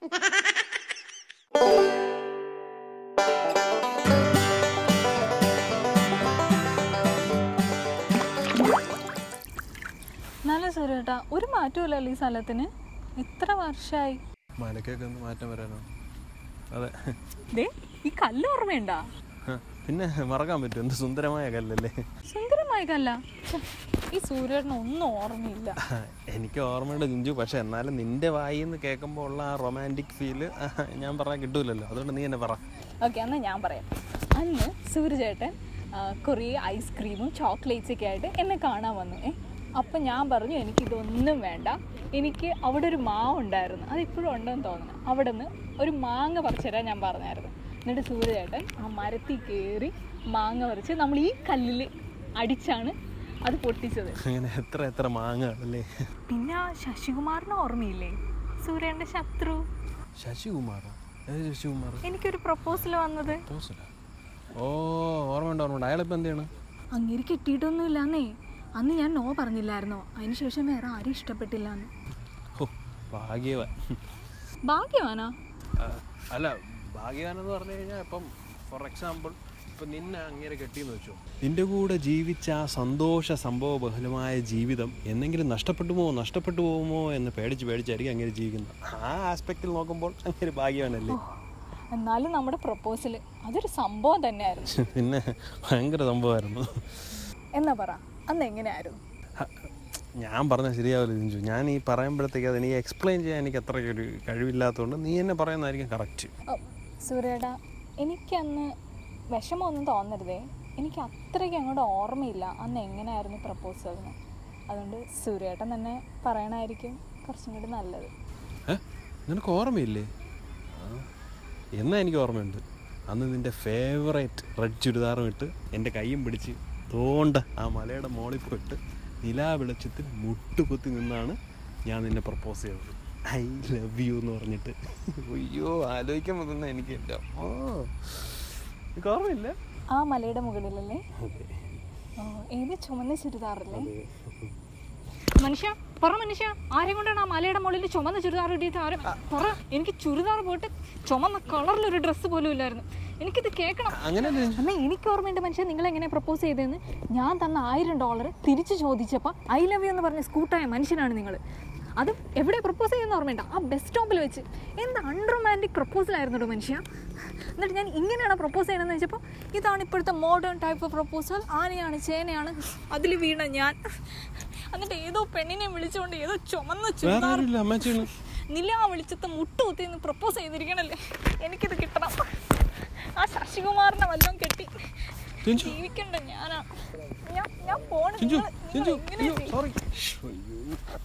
നല്ല സുരേട്ടാ ഒരു മാറ്റമില്ലല്ലോ ഈ സ്ഥലത്തിന് ഇത്ര വർഷമായി മലക്കൊക്കെ ഒന്ന് മാറ്റം വരാനോ അതെ ദേ ഈ കല്ല് ഓർമ്മയുണ്ടാ ഹ, പിന്നെ മറക്കാൻ പറ്റും എന്ത് സുന്ദരമായ കല്ലല്ലേ സുന്ദരമായ കല്ല ഛെ, ഈ സൂര്യേട്ടന് ഒന്നും ഓർമ്മയില്ല എനിക്ക് ഓർമ്മയുണ്ട് ജിഞ്ചു പക്ഷെ എന്നാലും നിന്റെ വായിൽ നിന്ന് കേൾക്കുമ്പോൾ ഉള്ള ആ റൊമാൻറ്റിക് ഫീല് ഞാൻ പറഞ്ഞാൽ കിട്ടൂലല്ലോ അതുകൊണ്ട് നീ എന്നെ പറ ഓക്കെ എന്നാൽ ഞാൻ പറയാം അന്ന് സൂര്യചേട്ടൻ ആ, കുറേ ഐസ്ക്രീമും ചോക്ലേറ്റ്സ് ഒക്കെ ആയിട്ട് എന്നെ കാണാൻ വന്നു ഏ അപ്പം ഞാൻ പറഞ്ഞു എനിക്കിതൊന്നും വേണ്ട എനിക്ക് അവിടെ ഒരു മാവ് ഉണ്ടായിരുന്നു അത് ഇപ്പോഴും ഉണ്ടെന്ന് തോന്നുന്നു അവിടെ നിന്ന് ഒരു മാങ്ങ പറിച്ചു തരാൻ ഞാൻ പറഞ്ഞായിരുന്നു എന്നിട്ട് സൂര്യചേട്ടൻ ആ മരത്തിൽ കയറി മാങ്ങ പറിച്ച് നമ്മൾ ഈ കല്ലിൽ അടിച്ചാണ് അത് പൊട്ടിച്ചത് അങ്ങനെ എത്ര എത്ര മാങ്ങകളല്ലേ പിന്നെ ആ ശശികുമാറിന് ഓർമ്മയില്ലേ സൂര്യൻ്റെ ശത്രു ശശികുമാറോ ഏത് ശശികുമാർ എനിക്കൊരു പ്രപ്പോസൽ വന്നത് പോസില ഓ ഓർമ്മയുണ്ട് ഓർമ്മയുണ്ട് അയാളിപ്പോൾ എന്ത് ചെയ്യണം അങ്ങേര് കിട്ടിയിട്ടൊന്നുമില്ലാന്നേ അന്ന് ഞാൻ നോ പറഞ്ഞില്ലായിരുന്നോ അതിനുശേഷം വേറെ ആരും ഇഷ്ടപ്പെട്ടില്ലാന്ന് ഓ ഭാഗ്യവാൻ ഭാഗ്യവാനാ ആ, അല്ല ഭാഗ്യവാൻ എന്ന് പറഞ്ഞു കഴിഞ്ഞാൽ ഇപ്പം ഫോർ എക്സാമ്പിൾ ഇപ്പം നിന്നെ അങ്ങനെ കെട്ടിയെന്ന് വെച്ചോ നിന്റെ കൂടെ ജീവിച്ച ആ സന്തോഷ സംഭവ ബഹുലമായ ജീവിതം എന്നെങ്കിലും നഷ്ടപ്പെട്ടുമോ നഷ്ടപ്പെട്ടു പോകുമോ എന്ന് പേടിച്ച് പേടിച്ചായിരിക്കും അങ്ങനെ ജീവിക്കുന്നത് ആ ആസ്പെക്റ്റിൽ നോക്കുമ്പോൾ അങ്ങനെ ഭാഗ്യവാനല്ലേ എന്നാലും നമ്മുടെ പ്രപ്പോസൽ അതൊരു സംഭവം തന്നെയായിരുന്നു പിന്നെ ഭയങ്കര സംഭവമായിരുന്നു എന്നാ പറ അന്ന് എങ്ങനെയായിരുന്നു ഹ, ഞാൻ പറഞ്ഞാൽ ശരിയാവില്ല ചിഞ്ചു ഞാൻ ഈ പറയുമ്പോഴത്തേക്ക് അത് എനിക്ക് എക്സ്പ്ലെയിൻ ചെയ്യാൻ എനിക്ക് അത്രയ്ക്ക് ഒരു കഴിവില്ലാത്തതുകൊണ്ട് നീ എന്നെ പറയുന്നതായിരിക്കും കറക്റ്റ് ഓ, സൂര്യേട്ടാ എനിക്കന്ന് വിഷമമൊന്നും തോന്നരുതേ എനിക്ക് അത്രയ്ക്ക് അങ്ങോട്ട് ഓർമ്മയില്ല അന്ന് എങ്ങനെയായിരുന്നു പ്രപ്പോസലിന് അതുകൊണ്ട് സൂര്യേട്ടൻ തന്നെ പറയണമായിരിക്കും കുറച്ചും കൂടി നല്ലത് ഏ നിനക്ക് ഓർമ്മയില്ലേ ആ, എന്നാ എനിക്ക് ഓർമ്മയുണ്ട് അന്ന് നിൻ്റെ ഫേവറേറ്റ് റെഡ് ചുരിദാറും ഇട്ട് എൻ്റെ കൈയും പിടിച്ച് തോണ്ട ആ മലയുടെ മോളിൽ പോയിട്ട് നിലാ വെളിച്ചത്തിൽ മുട്ടുകുത്തി നിന്നാണ് ഞാൻ നിന്നെ പ്രപ്പോസ് ചെയ്തത് ഐ ലവ് യു എന്ന് പറഞ്ഞിട്ട് അയ്യോ ആലോചിക്കാൻ തന്നെ എനിക്ക് എൻ്റെ ഓ എനിക്ക് ഓർമ്മയില്ല ആ മലയുടെ മുകളിലല്ലേ അതെ ഓ, ഏത് ചുമന്ന ചുരിദാറല്ലേ മനുഷ്യ പറ മനുഷ്യ ആരെ കൊണ്ടാണ് ആ മലയുടെ മുകളിൽ ചുമന്ന ചുരിദാർ ഇട്ടിട്ട് ആരും പറ എനിക്ക് ചുരിദാർ പോയിട്ട് ചുമന്ന കളറിലൊരു ഡ്രസ്സ് പോലും ഇല്ലായിരുന്നു എനിക്കിത് കേൾക്കണം അങ്ങനെ അന്ന് എനിക്ക് ഓർമ്മയുണ്ട് മനുഷ്യൻ നിങ്ങൾ എങ്ങനെ പ്രപ്പോസ് ചെയ്തതെന്ന് ഞാൻ തന്ന ആയിരം ഡോളർ തിരിച്ചു ചോദിച്ചപ്പോൾ ഐ ലവ് യു എന്ന് പറഞ്ഞ സ്കൂട്ടായ മനുഷ്യനാണ് നിങ്ങൾ അത് എവിടെ പ്രപ്പോസ് ചെയ്യുന്ന ഓർമ്മയുണ്ട് ആ ബസ് സ്റ്റോപ്പിൽ വെച്ച് എന്ത് അൺറൊമാൻറ്റിക് പ്രപ്പോസൽ ആയിരുന്നു കേട്ടോ മനുഷ്യ എന്നിട്ട് ഞാൻ ഇങ്ങനെയാണ് പ്രപ്പോസ് ചെയ്യണമെന്ന് വെച്ചപ്പോൾ ഇതാണ് ഇപ്പോഴത്തെ മോഡേൺ ടൈപ്പ് ഓഫ് പ്രപ്പോസൽ ആനയാണ് ചേനയാണ് അതിൽ വീണ ഞാൻ എന്നിട്ട് ഏതോ പെണ്ണിനെ വിളിച്ചുകൊണ്ട് ഏതോ ചുമന്ന വേറെ ചുരിദാർ ആരുമില്ല അമ്മച്ചിയാണ് നിലാ വെളിച്ചത്തെ മുട്ടുകുത്തി എന്ന് പ്രപ്പോസ് ചെയ്തിരിക്കണല്ലേ എനിക്കിത് കിട്ടണം ആ ശശികുമാറിനെ വല്ലതും കെട്ടി ചിഞ്ചു ജീവിക്കണ്ട ഞാനാ ഞാൻ ഞാൻ പോണ ചിഞ്ചു നിങ്ങള്- ചിഞ്ചു നിങ്ങള് എങ്ങനെ സോറി